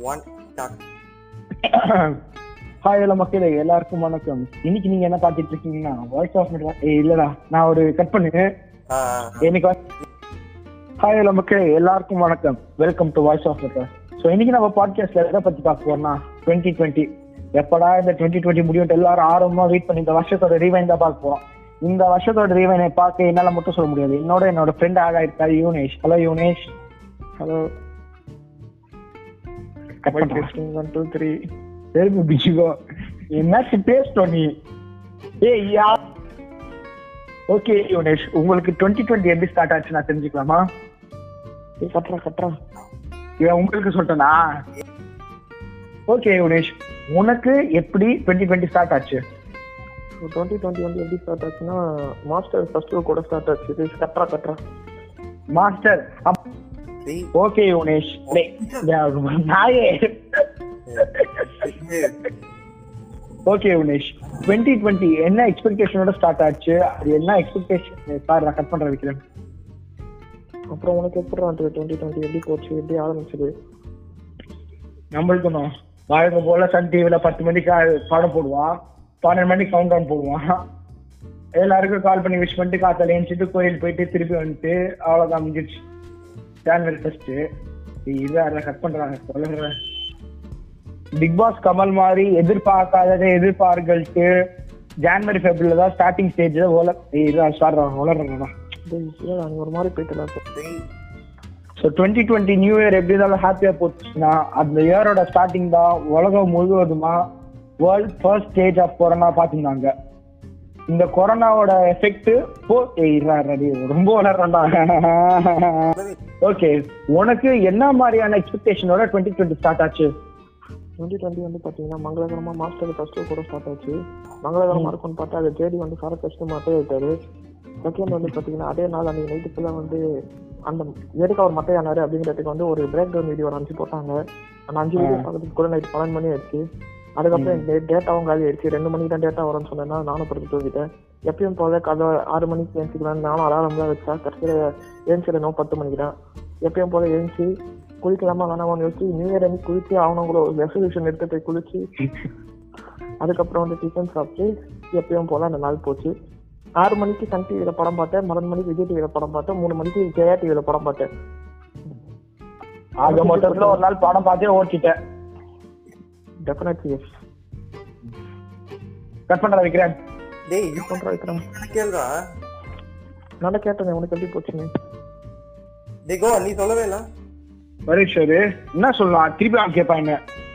one start hi எல்லா மக்களே எல்லாருக்கும் வணக்கம் இன்னைக்கு நீங்க என்ன பாத்துட்டு இருக்கீங்கன்னா வாய்ஸ் ஆஃப் ஏ இல்லடா நான் ஒரு கட் பண்ணு இன்னைக்கு ஹாய் எல்லா மக்களே எல்லாருக்கும் வணக்கம் welcome to Voice of Letter so இன்னைக்கு நம்ம பாட்காஸ்ட்ல எதை பத்தி பார்க்க போறோம்னா டுவெண்ட்டி டுவெண்ட்டி எப்படா இந்த டுவெண்ட்டி டுவெண்ட்டி முடியும் எல்லாரும் ஆர்வமா வெயிட் பண்ணி இந்த வருஷத்தோட ரீவைன் தான் பார்க்க போறோம் இந்த வருஷத்தோட ரீவைனை பார்க்க என்னால மட்டும் சொல்ல முடியாது என்னோட என்னோட ஃப்ரெண்ட் ஆக இருக்காரு Yunesh hello Yunesh hello cut mic பண்ணுறேன் டெஸ்டிங் ஒன் டூ த்ரீ தெரிஞ்சு பிச்சுக்கோ என்னாச்சு பேசிட்டோம் நீ ஏய் யா ஓகே யுனேஷ் உங்களுக்கு டுவெண்ட்டி டுவெண்ட்டி எப்படி ஸ்டார்ட் ஆச்சு நான் தெரிஞ்சுக்கலாமா ஏய் கட்டுறா கட்டுறா இவன் உங்களுக்கு சொல்லிட்டேனா ஓகே யுனேஷ் உனக்கு எப்படி டுவெண்ட்டி டுவெண்ட்டி ஸ்டார்ட் ஆச்சு டுவெண்ட்டி டுவெண்ட்டி வந்து எப்படி ஸ்டார்ட் ஆச்சுன்னா மாஸ்டர் ஃபர்ஸ்ட் கூட ஸ்டார்ட் ஆச்சு இது கட்டுறா கட்டுறா மாஸ்டர் த்ரீ ஓகே யுனேஷ் டேய், டேய், நாயே ஓகே யுனேஷ் டுவெண்ட்டி டுவெண்ட்டி என்ன எக்ஸ்பெக்டேஷனோட ஸ்டார்ட் ஆச்சு அது என்ன எக்ஸ்பெக்டேஷன் சார் நான் கட் பண்ற வைக்கிறேன் அப்புறம் உனக்கு எப்படி அந்த டுவெண்ட்டி டுவெண்ட்டி எப்படி போச்சு எப்படி ஆரம்பிச்சது நம்மளுக்கு தான் வழக்கம் போல சன் டிவில பத்து மணிக்கு ஆ- படம் போடுவான் பன்னெண்டு மணிக்கு கவுண்ட் டவுன் போடுவான் எல்லாருக்கும் கால் பண்ணி விஷ் பண்ணிட்டு காத்தால எழுந்துட்டு கோயில் போயிட்டு திருப்பி வந்துட்டு அவ்வளவுதான் முடிஞ்சிடுச்சு ஜான்வரி ஃபர்ஸ்ட் இது அதில் கட் பண்றாங்க சொல்லுங்க பிக் பாஸ் கமல் மாதிரி எதிர்பார்க்காததை எதிர்பார்கள்ட்டு ஜான்வரி ஃபெப்ரவரில தான் ஸ்டார்டிங் ஸ்டேஜ் ஓல இதான் சார் வளர்றா டேய் ஏன் நீ ஒரு மாதிரி போயிட்டு three so twenty twenty new year எப்படி இருந்தாலும் ஹாப்பியாக போச்சுன்னா அந்த இயரோட ஸ்டார்டிங் தான் உலகம் முழுவதுமா world first stage of corona பார்த்துருந்தாங்க இந்த கொரோனாவோட எஃபெக்ட் போ ஏய் இருடா, இருடா, டேய், ரொம்ப வளர்றான்டா ஓகே உனக்கு என்ன மாதிரியான எக்ஸ்பெக்டேஷனோட டுவெண்ட்டி டுவெண்ட்டி ஸ்டார்ட் ஆச்சு டுவெண்ட்டி டுவெண்ட்டி வந்து பார்த்தீங்கன்னா மங்களகரமா மாஸ்டர் ஃபர்ஸ்ட் கூட ஸ்டார்ட் ஆச்சு மங்களகரமா இருக்கும்னு பார்த்தா அதை தேடி வந்து சார ஃபர்ஸ்ட் மட்டை ஆயிட்டாரு செகண்ட் வந்து பார்த்தீங்கன்னா அதே நாள் அன்னைக்கு நைட்டு ஃபுல்லாக வந்து அந்த எதுக்கு அவர் மட்டையானாரு அப்படிங்கிறதுக்கு வந்து ஒரு பிரேக் டவுன் வீடியோ அனுப்பிச்சு போட்டாங்க அந்த அஞ்சு வீடியோ பார்க்கறதுக்கு கூட நைட் பன்னெண்டு மணி ஆயிடுச்சு அதுக்கப்புறம் இந்த டேட்டாவும் காலி ஆயிடுச்சு ரெண்டு மணிக்கு தான் டேட்டா வரும்னு சொன்னேன்னா நானும் படுத்து தூங்கிட்டேன் எப்பயும் போல கதை ஆறு மணிக்கு எழுந்திக்கலாம் நானும் அலாரம் தான் வச்சா கடைசியில் எழுந்திரிடணும் பத்து மணிக்கு தான் எப்பயும் போல எழுந்துச்சு குளிக்கலாமா வேணாமான்னு யோசிச்சு நியூ இயர் அன்னைக்கு குளிச்சு ஆகணுங்கிற ஒரு ரெசல்யூஷன் எடுத்து போய் குளிச்சு அதுக்கப்புறம் வந்து டிஃபன் சாப்பிட்டு எப்பயும் போல அந்த நாள் போச்சு ஆறு மணிக்கு சன் டிவியில படம் பார்த்தேன் மறந்து மணிக்கு விஜய் டிவியில படம் பார்த்தேன் மூணு மணிக்கு ஜெயா டிவியில படம் பார்த்தேன் ஆக மொத்தத்துல ஒரு நாள் படம் பார்த்தே ஓட்டிட்டேன் டெஃபினெட்லி எஸ் கட் பண்ற வைக்கிறேன் டேய் யூ பண்ற வைக்கிறேன் கேளுடா நல்லா கேட்டேன் உனக்கு எப்படி போச்சுன்னு டேய் கோ நீ சொல்லவே இல்ல பரீஷ் என்ன சொல்லலாம் திருப்பி அவன் கேட்பான் என்ன